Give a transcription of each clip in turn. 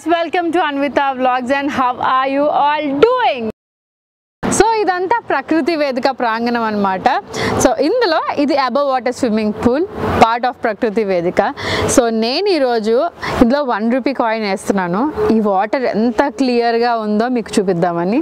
welcome to Anvitha vlogs and how are you all doing so ఇదంతా ప్రకృతి వేదిక ప్రాంగణం అనమాట so ఇందులో ఇది above water swimming pool part of Prakruthi Vedika so నేను ఈరోజు ఇందులో వన్ రూపీ కాయిన్ వేస్తున్నాను ఈ వాటర్ ఎంత క్లియర్గా ఉందో మీకు చూపిద్దామని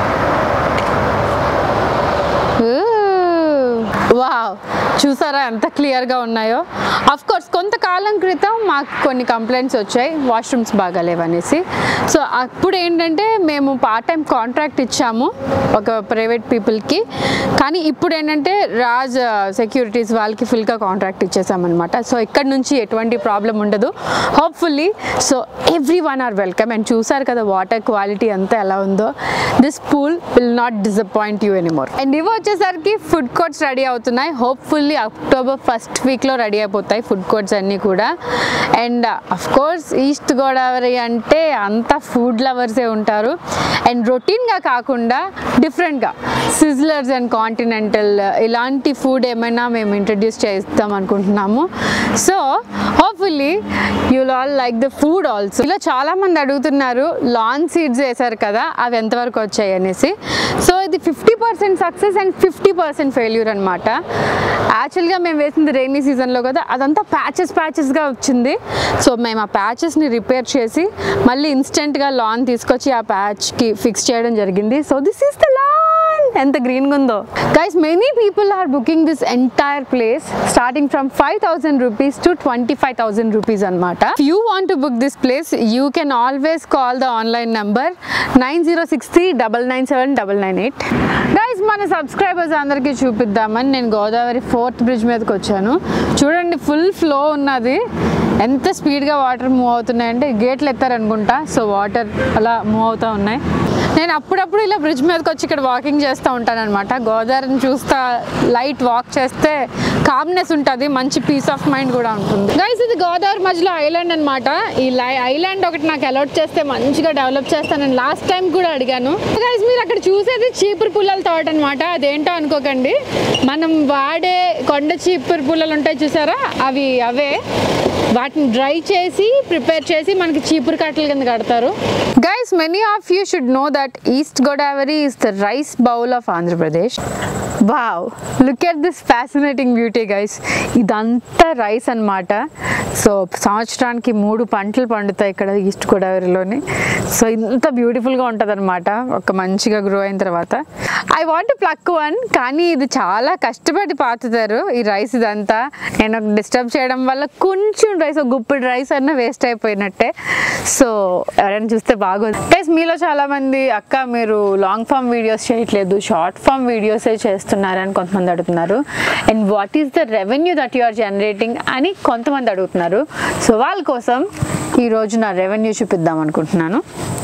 వావ్ చూసారా ఎంత క్లియర్గా ఉన్నాయో అఫ్ కోర్స్ కొంతకాలం క్రితం మాకు కొన్ని కంప్లైంట్స్ వచ్చాయి వాష్రూమ్స్ బాగాలేవనేసి సో అప్పుడు ఏంటంటే మేము పార్ట్ టైం కాంట్రాక్ట్ ఇచ్చాము ఒక ప్రైవేట్ పీపుల్కి కానీ ఇప్పుడు ఏంటంటే రాజ్ సెక్యూరిటీస్ వాళ్ళకి ఫుల్గా కాంట్రాక్ట్ ఇచ్చేసామన్నమాట సో ఇక్కడ నుంచి ఎటువంటి ప్రాబ్లం ఉండదు hopefully so everyone are welcome and చూసారు కదా వాటర్ క్వాలిటీ అంతా ఎలా ఉందో this pool will not disappoint you anymore and ఇవి వచ్చేసరికి ఫుడ్ కోర్ట్స్ రెడీ అవుతున్నాయి హోప్ఫుల్లీ అక్టోబర్ ఫస్ట్ వీక్లో రెడీ అయిపోతాయి ఫుడ్ కోర్ట్స్ అన్నీ కూడా and of course East Godavari అంటే అంతా ఫుడ్ లవర్సే ఉంటారు అండ్ రొటీన్గా కాకుండా డిఫరెంట్గా సిజ్లర్స్ అండ్ కాంటినెంటల్ ఇలాంటి ఫుడ్ ఏమైనా మేము ఇంట్రడ్యూస్ చేస్తాం అనుకుంటున్నాము so hopefully you'll all like the food also ఇలా చాలామంది అడుగుతున్నారు లాన్ సీడ్స్ వేశారు కదా అవి ఎంతవరకు వచ్చాయి అనేసి సో ఇది fifty percent success and fifty percent failure అనమాట యాక్చువల్గా మేము వేసింది రైనీ సీజన్లో కదా అదంతా ప్యాచెస్ ప్యాచెస్గా వచ్చింది సో మేము ఆ ప్యాచెస్ని రిపేర్ చేసి మళ్ళీ ఇన్స్టెంట్గా లాన్ తీసుకొచ్చి ఆ ప్యాచ్కి ఫిక్స్ చేయడం జరిగింది so this is the lawn ఎంత గ్రీన్గా ఉందో guys many people are booking this entire place starting from five thousand rupees to twenty five thousand rupees అనమాట you want to book this place you can always call the online number nine zero six three double nine seven double nine eight guys మన subscribers అందరికీ చూపిద్దామని నేను Godavari fourth bridge మీదకి వచ్చాను చూడండి full flow ఉన్నది ఎంత స్పీడ్గా వాటర్ మూవ్ అవుతున్నాయంటే గేట్లు ఎత్తారనుకుంటా సో వాటర్ అలా మూవ్ అవుతూ ఉన్నాయి నేను అప్పుడప్పుడు ఇలా బ్రిడ్జ్ మీదకి వచ్చి ఇక్కడ వాకింగ్ చేస్తూ ఉంటాను అనమాట గోదావరిని చూస్తా లైట్ వాక్ చేస్తే కామ్నెస్ ఉంటుంది మంచి పీస్ ఆఫ్ మైండ్ కూడా ఉంటుంది గైస్ ఇది గోదావరి మధ్యలో ఐలాండ్ అనమాట ఈ లై ఐలాండ్ ఒకటి నాకు అలౌట్ చేస్తే మంచిగా డెవలప్ చేస్తానని లాస్ట్ టైం కూడా అడిగాను గైస్ మీరు అక్కడ చూసేది చీపురు పుల్లల తోట అనమాట అదేంటో అనుకోకండి మనం వాడే కొండ చీపురు పుల్లలు ఉంటాయి చూసారా అవి అవే వాటిని డ్రై చేసి ప్రిపేర్ చేసి మనకి చీపురు కట్టల కింద కడతారు guys many of you should know that East Godavari is the rice bowl of Andhra Pradesh wow look at this fascinating beauty guys ఇదంతా రైస్ అన్నమాట సో సంవత్సరానికి మూడు పంటలు పండుతాయి ఇక్కడ ఈస్ట్ గోదావరిలోని సో ఇంత బ్యూటిఫుల్గా ఉంటుంది అనమాట ఒక మంచిగా గ్రో అయిన తర్వాత ఐ వాంట్ ప్లక్ వన్ కానీ ఇది చాలా కష్టపడి పాతుతారు ఈ రైస్ ఇదంతా నేను డిస్టర్బ్ చేయడం వల్ల కొంచెం రైస్ ఒక గుప్పిడి రైస్ అన్న వేస్ట్ అయిపోయినట్టే సో ఎవరైనా చూస్తే బాగోదు ప్లస్ మీలో చాలా మంది అక్క మీరు లాంగ్ ఫామ్ వీడియోస్ చేయట్లేదు షార్ట్ ఫామ్ వీడియోసే చేస్తున్నారని కొంతమంది అడుగుతున్నారు and what is the revenue that you are generating అని కొంతమంది అడుగుతున్నారు సో వాళ్ళ కోసం ఈరోజు నా రెవెన్యూ చూపిద్దాం అనుకుంటున్నాను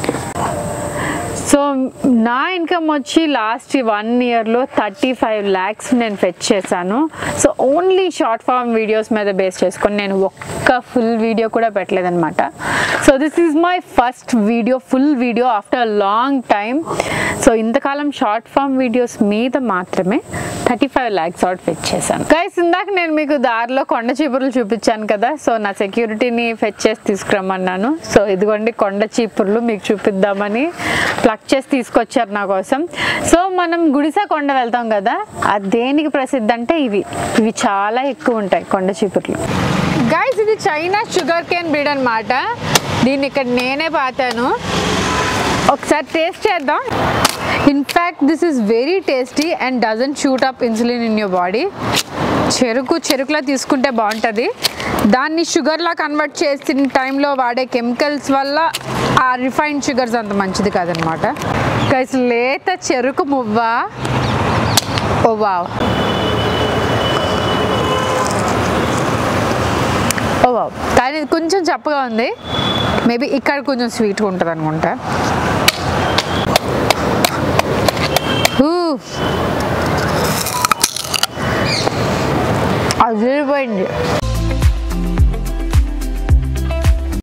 సో నా ఇన్కమ్ వచ్చి లాస్ట్ వన్ ఇయర్లో థర్టీ ఫైవ్ ల్యాక్స్ నేను ఫెచ్ చేశాను so only short form videos మీద బేస్ చేసుకొని నేను ఒక్క ఫుల్ వీడియో కూడా పెట్టలేదన్నమాట so this is my first video full video after long time so ఇంతకాలం షార్ట్ ఫామ్ వీడియోస్ మీద మాత్రమే thirty five lakhs out fetch చేశాను గైస్ ఇందాక నేను మీకు దారిలో కొండ చీపుర్లు చూపించాను కదా సో నా సెక్యూరిటీని ఫెచ్ చేసి తీసుకురమ్మన్నాను సో ఇదిగోండి కొండ చీపుర్లు మీకు చూపిద్దామని ప్లక్ చేసి తీసుకొచ్చారు నా కోసం సో మనం గుడిసా కొండ వెళ్తాం కదా అది దేనికి ప్రసిద్ధి అంటే ఇవి ఇవి చాలా ఎక్కువ ఉంటాయి కొండ చీపుర్లు గైస్ ఇది చైనా షుగర్ కేన్ బ్రీడ్ అనమాట దీన్ని ఇక్కడ నేనే పాతాను ఒకసారి టేస్ట్ చేద్దాం in fact this is very tasty and doesn't shoot up insulin in your body చెరుకు చెరుకులా తీసుకుంటే బాగుంటుంది దాన్ని షుగర్లా కన్వర్ట్ చేసిన టైంలో వాడే కెమికల్స్ వల్ల ఆ రిఫైన్డ్ షుగర్స్ అంత మంచిది కాదనమాట గైస్ లేత చెరుకు మువ్వ ఓ వావ్ ఓ వావ్ కానీ ఇది కొంచెం చప్పగా ఉంది మేబీ ఇక్కడ కొంచెం స్వీట్గా ఉంటుంది అనుకుంటా అదిరిపోయింది